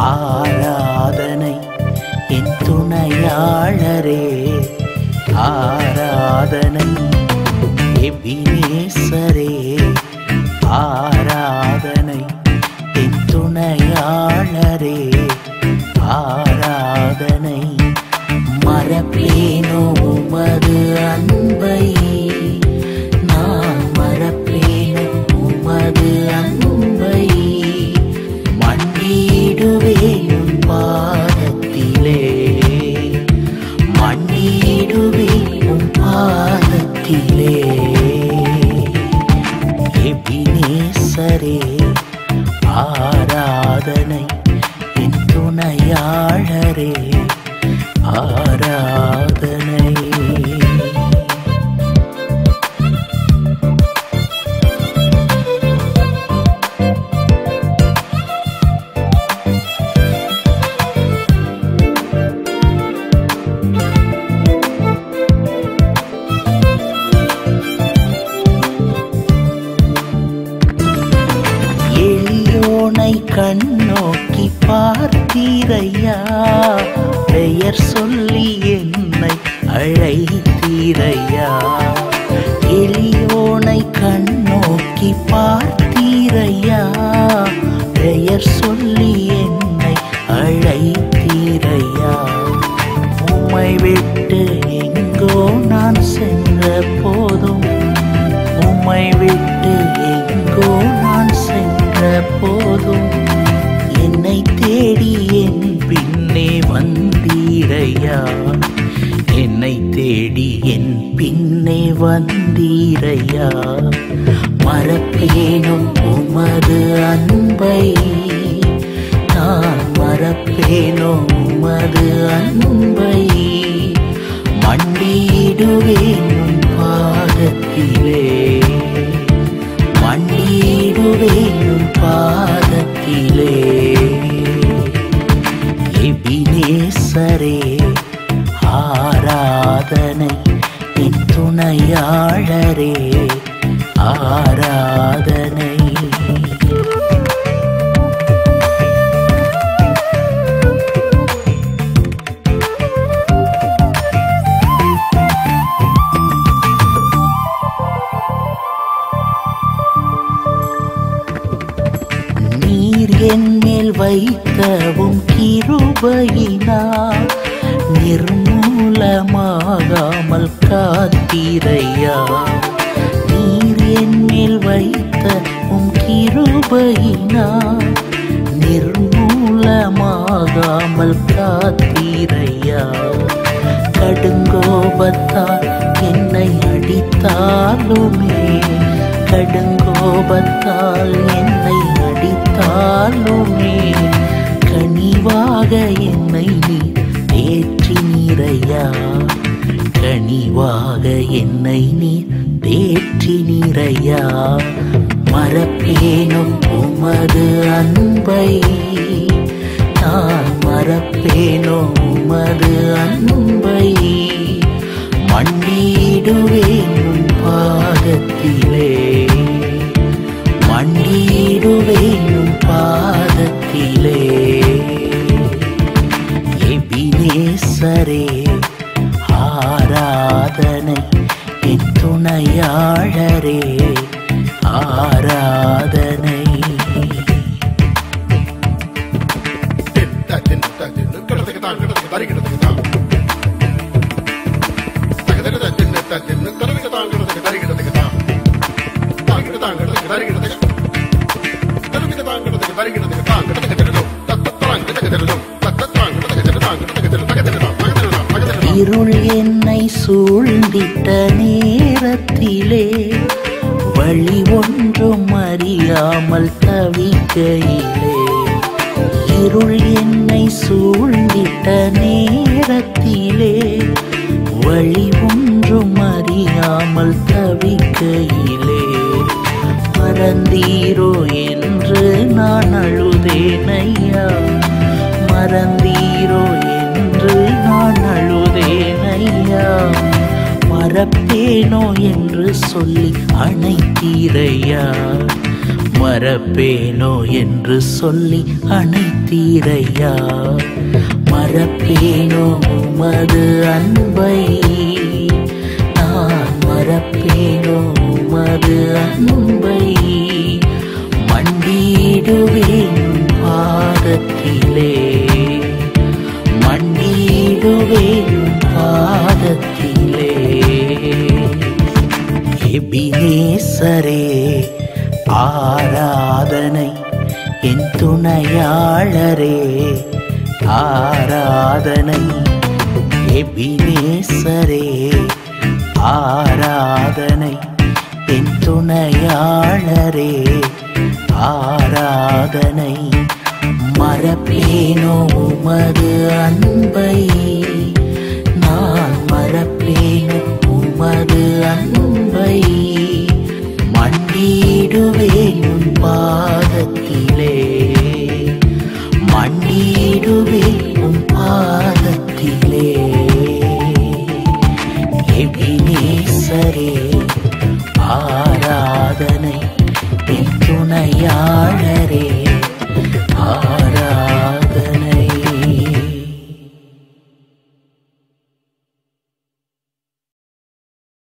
ஆராதனை என் துணையாளரே ஆராதனை எபினேசரே ஆராதனை என் துணையாளரே ஆராதனை மறப்பேனோ உமது அன்பை நான் மறப்பேனோ உமது அன்பை மண்டிடுவேன் உன் பாதத்திலே மண்டிடுவேன் உன் பாதத்திலே எபினேசரே ஆராதனை என் துணையாளரே ஆராதனை எளியோனை கண்ணோக்கி பார்த்தீரையா பெயர் சொல்லி என்னை அழைத்தீரையா எளியோனை கண்ணோக்கி பார்த்தீரையா பெயர் சொல்லி என்னை அழைத்தீரையா உம்மை விட்டு எங்கோ நான் சென்ற போதும் உம்மை விட்டு எங்கோ நான் சென்ற போதும் என்னை தேடி என் பின்னே வந்தீரையா என்னை தேடி என் பின்னே வந்தீரையா மறப்பேனும் உமது அன்பை நான் மறப்பேனோ உமது அன்பை மண்டிடுவேன் உன் பாதத்திலே மண்டிடுவேன் உன் பாதத்திலே எபினேசரே ஆராதனை என் துணையாளரே ஆராதனை நீர் என் மேல் வைத்தவும் கிருபையினால் நிர்மூலமாகாமல் காத்தீரையா நீர் என் மேல் வைத்த உம் கிருபையினால் நிர்மூலமாகாமல் காத்தீரையா கடுங்கோபத்தால் என்னை அடித்தாலுமே கடுங்கோபத்தால் என்னை அடித்தாலுமே கனிவாக என்னை நீ தேற்றினீரையா கனிவாக என்னை நீ தேற்றினீரையா மறப்பேனும் உமது அன்பை நான் மறப்பேனோ உமது அன்பை மண்டிடுவேன் உன் பாதத்திலே மண்டிடுவேன் உன் பாதத்திலே எபினேசரே ஆராதனை என் துணையாளரே ஆராதனை இருள் என்னை சூழ்ந்திட்ட நேரத்திலே வழி ஒன்றும் அறியாமல் தவிக்கையிலே இருள் என்னை சூழ்ந்திட்ட நேரத்திலே வழி ஒன்றும் அறியாமல் தவிக்கையிலே மறந்தீரோ என்று நான் அழுதேன் ஐயா மறந்தீரோ என்று நான் அழுதேன் ஐயா மறப்பேனோ என்று சொல்லி அணைத்தீரையா மறப்பேனோ என்று சொல்லி அணைத்தீரையா மறப்பேனோ உமது அன்பை நான் மறப்பேனோ உமது அன்பை மண்டிடுவேன் பாதத்திலே மண்டிடுவேன் பாதத்திலே எபினேசரே ஆராதனை என் துணையாளரே ஆராதனை எபினேசரே ஆராதனை என் துணையாளரே ஆராதனை மறப்பேனோ உமது அன்பை நான் மறப்பேனோ உமது அன்பை மண்டிடுவே